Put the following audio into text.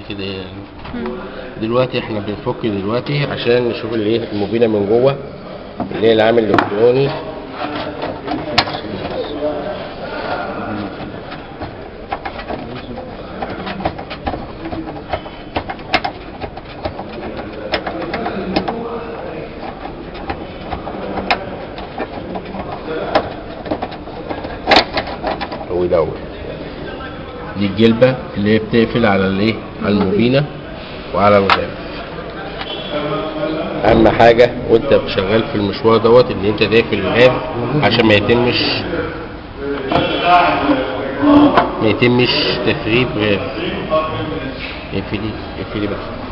كده يعني دلوقتي احنا بنفك دلوقتي عشان نشوف الايه الموبينه من جوه اللي هي العامل الالكتروني هو دوت دي الجلبة اللي هي بتقفل على الايه على الموبينة وعلى الغلاف اهم حاجة وانت شغال في المشوار دوت ان انت تقفل الغاز عشان ما يتمش ما يتمش تفريغ غاز اقفلي اقفلي بس